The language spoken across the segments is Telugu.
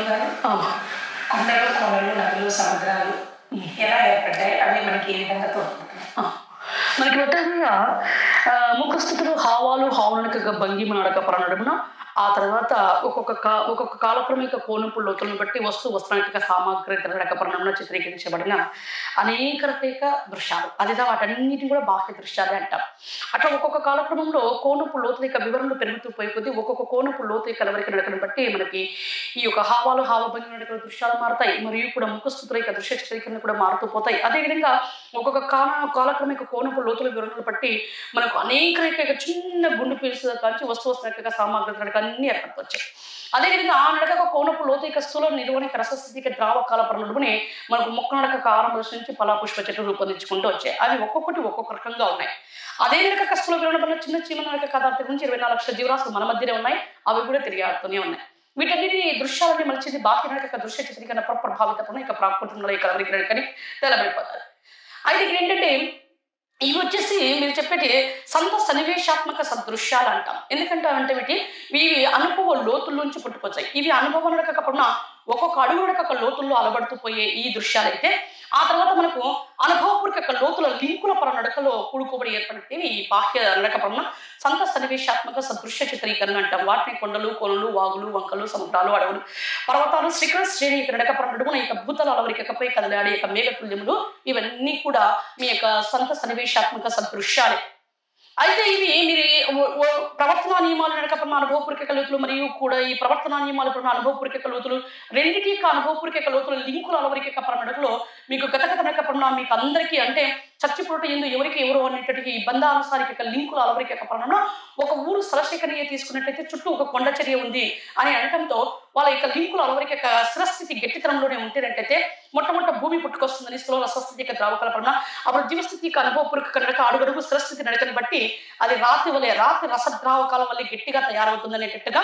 గారు కొండలు కోనలు నదులు సముద్రాలు ఎలా ఏర్పడ్డాయి అవి మనకి ఏ విధంగా తోడ్పడుతున్నాయి ఆ, మనకి ఒట్టగా ముఖస్థితులు హావాలు హావనక భంగిమ నడక పరనడుమున ఆ తర్వాత ఒక్కొక్క కా ఒక్కొక్క కాలక్రమిక కోనుపు లోతులను బట్టి వస్తు వస్త్రానిక సామాగ్రి నడక పరణంలో చిత్రీకరించబడిన అనేక రకైక దృశ్యాలు అదిదా వాటన్నిటిని కూడా బాహ్య దృశ్యాలే అంటాం అట్లా ఒక్కొక్క కాలక్రమంలో కోనపు లోతు యొక్క వివరణలు పెరుగుతూ పోయి కొద్దీ ఒక్కొక్క కోనపు లోతు యొక్క కలవరిక నడకను బట్టి మనకి ఈ యొక్క హావాలు హావభంగి నడకల దృశ్యాలు మారుతాయి మరియు కూడా ముఖస్థుతుల యొక్క దృశ్య చిత్రీకరణ కూడా మారుతూ పోతాయి అదేవిధంగా ఒక్కొక్క కాల కాలక్రమిక కోనపు లోతుల వివరణలు బట్టి మనకు అనేక రకాల చిన్న గుండు పీల్స్ కాల్చి వస్తు వస్తున్న సామాగ్రి నడక అన్ని ఏర్పడుతూ వచ్చాయి అదేవిధంగా ఆ నడక కోనపు లోతు యొక్క స్థూల నిర్వహణ రసస్థితికి ద్రావ కాల పరనుడుని మనకు మొక్క నడక కారం దశ నుంచి ఫలా పుష్ప చెట్లు రూపొందించుకుంటూ వచ్చాయి అవి ఒక్కొక్కటి ఒక్కొక్క రకంగా ఉన్నాయి అదే నడక స్థూల వివరణ వల్ల చిన్న చీమ నడక కథార్థం నుంచి ఇరవై నాలుగు లక్షల జీవరాశులు మన మధ్యనే ఉన్నాయి అవి కూడా తిరిగి ఆడుతూనే ఉన్నాయి వీటన్నిటి దృశ్యాలని మలిచింది బాహ్య నడక దృశ్య చిత్రీకరణ ప్రభావితపడిన ఇక ప్రాకృతంలో ఇక నడకని తెలబడిపోతారు అయితే ఇక్కడ ఏంటంటే ఇవి వచ్చేసి మీరు చెప్పేటి సంత సన్నివేశాత్మక సదృశ్యాలు అంటాం ఎందుకంటే అంటే వీటి ఇవి అనుభవ లోతుల్లోంచి పుట్టుకొచ్చాయి ఇవి అనుభవం నడకకుండా ఒక్కొక్క అడుగు నడక లోతుల్లో అలబడుతూ పోయే ఈ దృశ్యాలు అయితే ఆ తర్వాత మనకు అనుభవపూర్వక లోతుల లింకుల పర నడకలో కూడుకోబడి ఏర్పడితే ఈ బాహ్య నడక పరమ సంత సన్నివేశాత్మక సదృశ్య చిత్రీకరణ అంటాం వాటిని కొండలు కొనలు వాగులు వంకలు సముద్రాలు అడవులు పర్వతాలు శ్రీకర శ్రేణి యొక్క నడక పర నడుమున ఇక భూతల అలవరికపై కదలాడే యొక్క మేఘతుల్యములు ఇవన్నీ కూడా మీ యొక్క సంత సన్నివేశాత్మక సదృశ్యాలే అయితే ఇవి మీరు ఓ- ఓ ప్రవర్తనా నియమాలు నడకపడిన అనుభవపూర్వక లోతులు మరియు కూడా ఈ ప్రవర్తనా నియమాలు పడిన అనుభవపూర్వక లోతులు రెండింటి యొక్క అనుభవపూర్వక లోతుల లింకుల అలవరిక నడకలో మీకు గతగత నడకపడిన మీకు అందరికీ అంటే చచ్చిపోట ఎందు ఎవరికి ఎవరు అనేటట్టుగా ఈ బంధానుసారిక యొక్క లింకుల అలవరిక పరంలో ఒక ఊరు స్థలశేఖరణీయ తీసుకున్నట్టయితే చుట్టూ ఒక కొండ చర్య ఉంది అని అనటంతో వాళ్ళ యొక్క లింకుల అలవరిక యొక్క స్థిరస్థితి గట్టితనంలోనే ఉంటేనంటైతే మొట్టమొదట భూమి పుట్టుకొస్తుందని స్థూల రసస్థితి యొక్క ద్రావకల్పన అప్పుడు జీవస్థితి యొక్క అనుభవపూర్వక నడక అడుగడుగు స్థిరస్థితి నడకని బట్టి అది రాతి వలె రాతి రసద్రావకాల వల్ల గట్టిగా తయారవుతుంది అనేటట్టుగా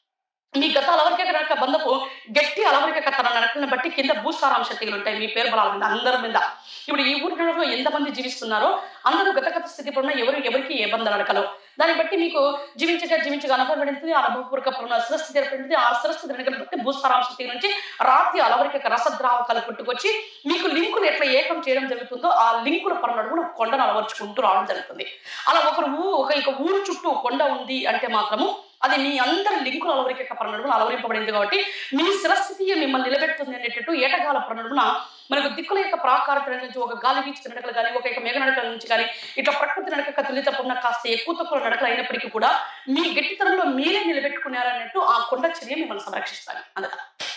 మీ గత అలవరిక నడక బంధపు గట్టి అలవరిక తన నడకలను బట్టి కింద భూసారాంశ శక్తులు ఉంటాయి మీ పేరు బలాల మీద అందరి మీద ఇప్పుడు ఈ ఊరి నడకలో ఎంతమంది జీవిస్తున్నారో అందరూ గతగత స్థితి పడిన ఎవరు ఎవరికి ఏ బంధ నడకలో దాన్ని బట్టి మీకు జీవించగా జీవించగా అనుభవం పడింది అనుభవపూర్వక పడిన స్థిరస్థితి ఏర్పడింది ఆ స్థిరస్థితి నడకలు బట్టి భూసారాంశ శక్తి నుంచి రాతి అలవరిక రసద్రావకాలు పుట్టుకొచ్చి మీకు లింకులు ఎట్లా ఏకం చేయడం జరుగుతుందో ఆ లింకుల పరనడుగున కొండను అలవర్చుకుంటూ రావడం జరుగుతుంది అలా ఒకరు ఊ ఒక ఇక ఊరు చుట్టూ కొండ ఉంది అంటే మాత్రము అది మీ అందరి లింకుల అలవరిక పరనడుగున అలవరింపబడింది కాబట్టి మీ స్థిరస్థితి మిమ్మల్ని నిలబెడుతుంది అనేటట్టు ఏటగాల పరనడుగున మనకు దిక్కుల యొక్క ప్రాకారత నుంచి ఒక గాలి వీచి నడకలు కానీ ఒక యొక్క మేఘ నడకల నుంచి కానీ ఇట్లా ప్రకృతి నడక తులితపడిన కాస్త ఎక్కువ తక్కువ నడకలు అయినప్పటికీ కూడా మీ గట్టితనంలో మీరే నిలబెట్టుకున్నారన్నట్టు ఆ కొండ చర్య మిమ్మల్ని సంరక్షిస్తాను అందుక